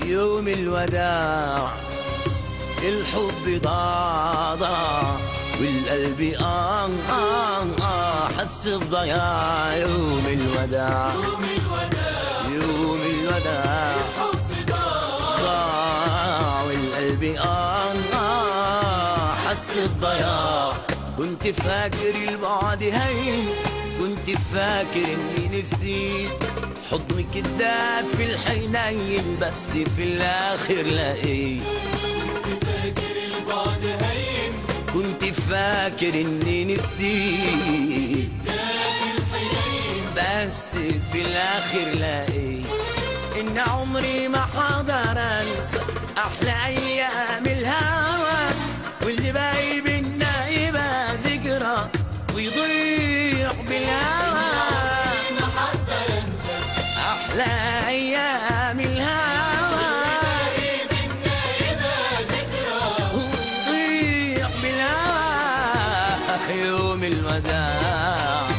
يوم الوداع الحب ضاع ضاع والقلب آه آه آه حس بضياع يوم الوداع يوم الوداع ضاع والقلب آه آه حس بضياع كنت فاكر البعد هين كنت فاكر اني نسيت حضنك كداب في الحنين بس في الاخر لقيت كنت فاكر اني نسيت بس في الاخر لقيت ان عمري ما حقدر انسى احلى ايام الهوى واللي باقي بينا يبقى ذكرى ويضيع بالهوى احلى ايام الهوى ويضيع بالهوى يوم الوداع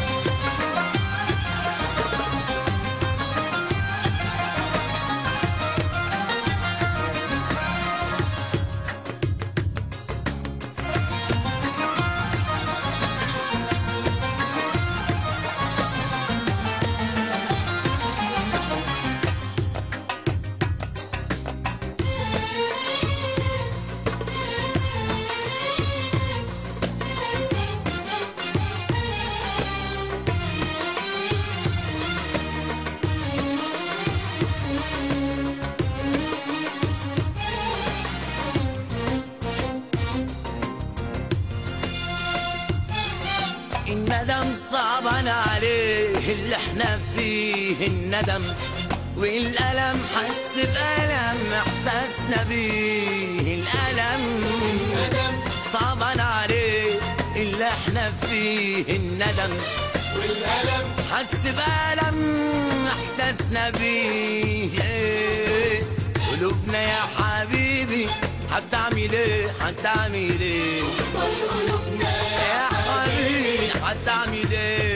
الندم صعبان عليه اللي احنا فيه الندم والألم حس بألم إحساسنا بيه الألم صعبان عليه اللي احنا فيه الندم والألم حس بألم إحساسنا بيه إيه. قلوبنا يا حبيبي هتعمل ايه هتعمل ايه يا حبيبي هتعمل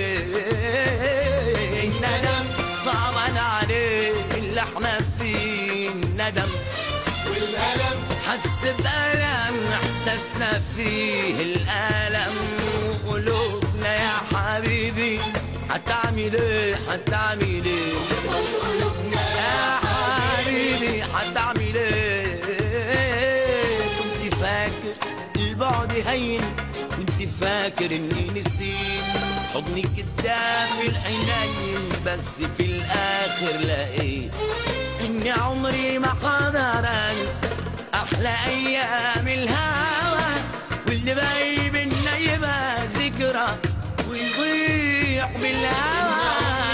ايه الندم صعبان عليه اللي احنا فيه الندم والألم حس بألم احساسنا فيه الألم وقلوبنا يا حبيبي هتعمل ايه هتعمل ايه يا حبيبي هتعمل ايه كنت فاكر البعد هين كنت فاكر اني نسيت حضنك الدافي الحنين بس في الاخر لقيت اني عمري ما قدر انسى احلى ايام الهوى واللي باقي بينا يبقى ذكرى ويضيع بالهوى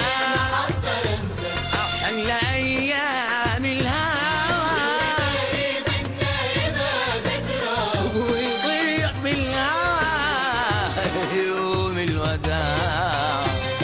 احلى ايام الهوى ويضيع بالهوى يوم الوداع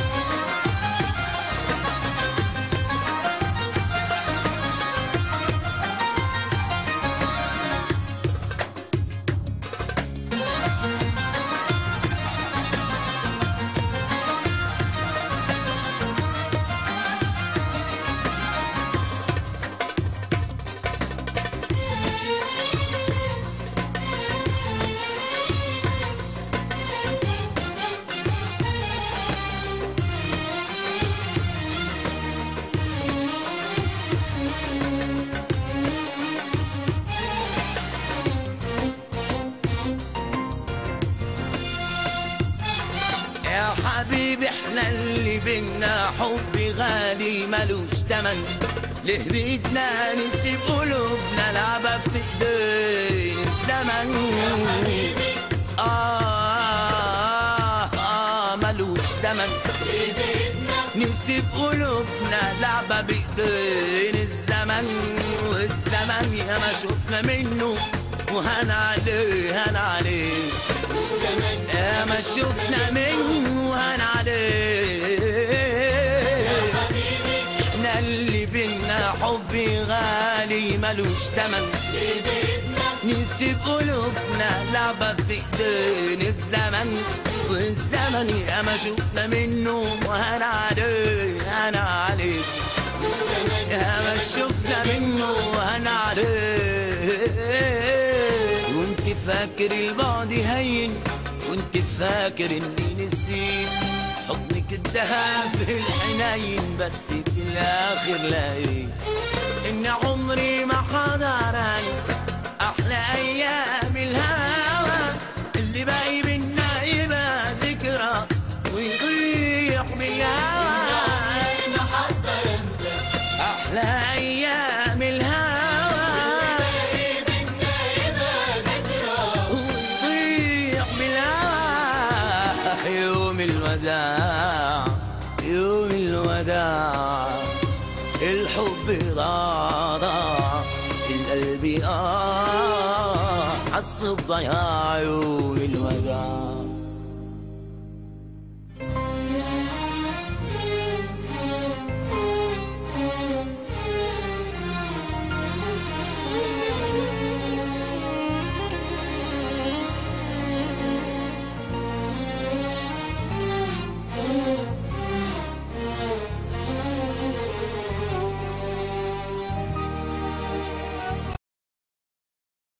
يا حبيبي احنا اللي بينا حب غالي ملوش تمن ليه بيدنا نسيب قلوبنا لعبة في ايدين الزمن آه, آه ملوش تمن نسيب قلوبنا لعبة بإيدين الزمن والزمن يا ما شفنا منه وهن عليه هن عليه يا ما شفنا منه وهن عليه احنا اللي بينا حب غالي ملوش تمن نسيب قلوبنا لعبة في ايدين الزمن والزمن يا ما شفنا منه وهن عليه هن عليه يا ما شفنا منه وانا عليه وانت فاكر البعد هين وانت فاكر اني نسيت حضنك الدهب في الحنين بس في الاخر لقيت ان عمري ما حضر انسى احلى ايام الهوى اللي باقي بينا يبقى ذكرى ويضيع بالهوى نحضر انسى احلى ايام الهوى بينا يبقى ذكرى ويضيع بالهوى يوم الوداع يوم الوداع الحب ضاع ضاع القلب آه حس بضياع يوم الوداع